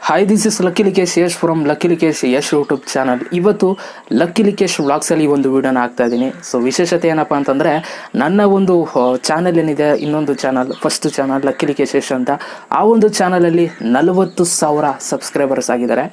hi this is lucky Likesh Yash from lucky Likesh Yash YouTube channel ಇವತ್ತು lucky Likesh ವ್ಲಾಗ್ಸಲ್ಲಿ ಒಂದು ವಿಡಿಯೋನ ಹಾಕ್ತಾ ಇದ್ದೀನಿ ಸೊ ವಿಶೇಷತೆ ಏನಪ್ಪ ಅಂತಂದರೆ ನನ್ನ ಒಂದು ಚಾನಲ್ ಏನಿದೆ ಇನ್ನೊಂದು channel first channel lucky Likesh Yash ಅಂತ ಆ ಒಂದು ಚಾನಲಲ್ಲಿ ನಲವತ್ತು ಸಾವಿರ ಸಬ್ಸ್ಕ್ರೈಬರ್ಸ್ ಆಗಿದ್ದಾರೆ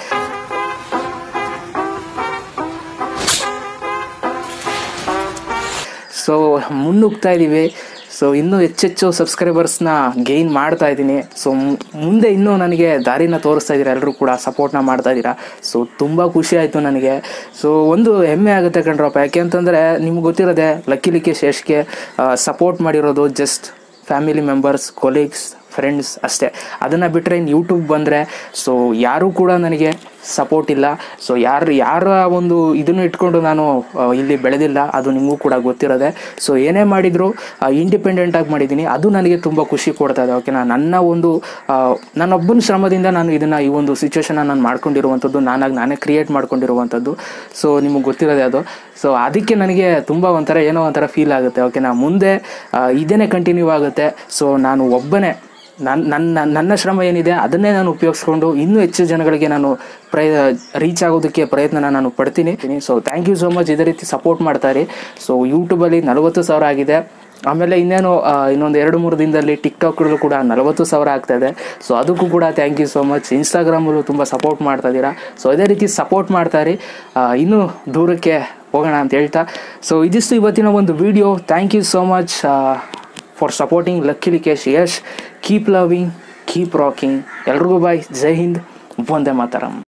ಸೊ ಮುನ್ನುಗ್ತಾ ಇದ್ದೀವಿ ಸೊ ಇನ್ನೂ ಹೆಚ್ಚೆಚ್ಚು ಸಬ್ಸ್ಕ್ರೈಬರ್ಸ್ನ ಗೇನ್ ಮಾಡ್ತಾ ಇದ್ದೀನಿ ಸೊ ಮುಂದೆ ಇನ್ನೂ ನನಗೆ ದಾರಿನ ತೋರಿಸ್ತಾ ಇದ್ದೀರಾ ಎಲ್ಲರೂ ಕೂಡ ಸಪೋರ್ಟ್ನ ಮಾಡ್ತಾ ಇದ್ದೀರಾ ಸೊ ತುಂಬ ಖುಷಿ ಆಯಿತು ನನಗೆ ಸೊ ಒಂದು ಹೆಮ್ಮೆ ಆಗುತ್ತೆ ಕಣ್ರಪ್ಪ ಯಾಕೆ ಅಂತಂದರೆ ನಿಮ್ಗೆ ಗೊತ್ತಿರೋದೆ ಲಕ್ಕಿ ಲಿಕ್ಕಿ ಶೇಷ್ಗೆ ಸಪೋರ್ಟ್ ಮಾಡಿರೋದು just family members colleagues friends ಅಷ್ಟೇ ಅದನ್ನು ಬಿಟ್ಟರೆ ಇನ್ನು ಯೂಟ್ಯೂಬ್ ಬಂದರೆ ಸೊ ಯಾರೂ ಕೂಡ ನನಗೆ ಸಪೋರ್ಟ್ ಇಲ್ಲ ಸೊ ಯಾರು ಯಾರ ಒಂದು ಇದನ್ನು ಇಟ್ಕೊಂಡು ನಾನು ಆ, ಇಲ್ಲಿ ಬೆಳೆದಿಲ್ಲ ಅದು ನಿಮಗೂ ಕೂಡ ಗೊತ್ತಿರೋದೆ ಸೊ ಏನೇ ಮಾಡಿದರೂ ಇಂಡಿಪೆಂಡೆಂಟಾಗಿ ಮಾಡಿದ್ದೀನಿ ಅದು ನನಗೆ ತುಂಬ ಖುಷಿ ಕೊಡ್ತಾ ಇದೆ ಓಕೆನಾ ನನ್ನ ಒಂದು ಆ, ನನ್ನೊಬ್ಬನ ಶ್ರಮದಿಂದ ನಾನು ಇದನ್ನು ಈ ಒಂದು ಸಿಚುವೇಶನ್ನ ನಾನು ಮಾಡ್ಕೊಂಡಿರುವಂಥದ್ದು ನಾನಾಗಿ ನಾನೇ ಕ್ರಿಯೇಟ್ ಮಾಡ್ಕೊಂಡಿರುವಂಥದ್ದು ಸೊ ನಿಮಗೆ ಗೊತ್ತಿರೋದೆ ಅದು ಸೊ ಅದಕ್ಕೆ ನನಗೆ ತುಂಬ ಒಂಥರ ಏನೋ ಒಂಥರ ಫೀಲ್ ಆಗುತ್ತೆ ಓಕೆನಾ ಮುಂದೆ ಆ, ಇದೇನೇ ಕಂಟಿನ್ಯೂ ಆಗುತ್ತೆ ಸೊ ನಾನು ಒಬ್ಬನೇ ನನ್ನ ನನ್ನ ನನ್ನ ಶ್ರಮ ಏನಿದೆ ಅದನ್ನೇ ನಾನು ಉಪಯೋಗಿಸ್ಕೊಂಡು ಇನ್ನೂ ಹೆಚ್ಚು ಜನಗಳಿಗೆ ನಾನು ಪ್ರಯ ರೀಚ್ ಆಗೋದಕ್ಕೆ ಪ್ರಯತ್ನನ ನಾನು ಪಡ್ತೀನಿ so thank you so much ಇದೇ ರೀತಿ ಸಪೋರ್ಟ್ ಮಾಡ್ತಾರೆ ಸೊ ಯೂಟ್ಯೂಬಲ್ಲಿ ನಲವತ್ತು ಸಾವಿರ ಆಗಿದೆ ಆಮೇಲೆ ಇನ್ನೇನು ಆ, ಇನ್ನೊಂದು ಎರಡು ಮೂರು ದಿನದಲ್ಲಿ ಟಿಕ್ಟಾಕ್ಗಳು ಕೂಡ ನಲವತ್ತು ಸಾವಿರ ಆಗ್ತಾ ಇದೆ ಸೊ ಅದಕ್ಕೂ ಕೂಡ ಥ್ಯಾಂಕ್ ಯು ಸೋ ಮಚ್ ಇನ್ಸ್ಟಾಗ್ರಾಮಲ್ಲೂ ತುಂಬ ಸಪೋರ್ಟ್ ಮಾಡ್ತಾ ಇದ್ದೀರಾ ಸೊ ಅದೇ ರೀತಿ ಸಪೋರ್ಟ್ ಮಾಡ್ತಾರೆ ಇನ್ನೂ ದೂರಕ್ಕೆ ಹೋಗೋಣ ಅಂತ ಹೇಳ್ತಾ ಸೊ ಇದಿಷ್ಟು ಇವತ್ತಿನ ಒಂದು video thank you so much for supporting lucky Likesh Yash keep loving keep rocking ಎಲ್ರಿಗೂ ಬಾಯ್ ಜೈ ಹಿಂದ್ ವಂದೇ ಮಾತರಂ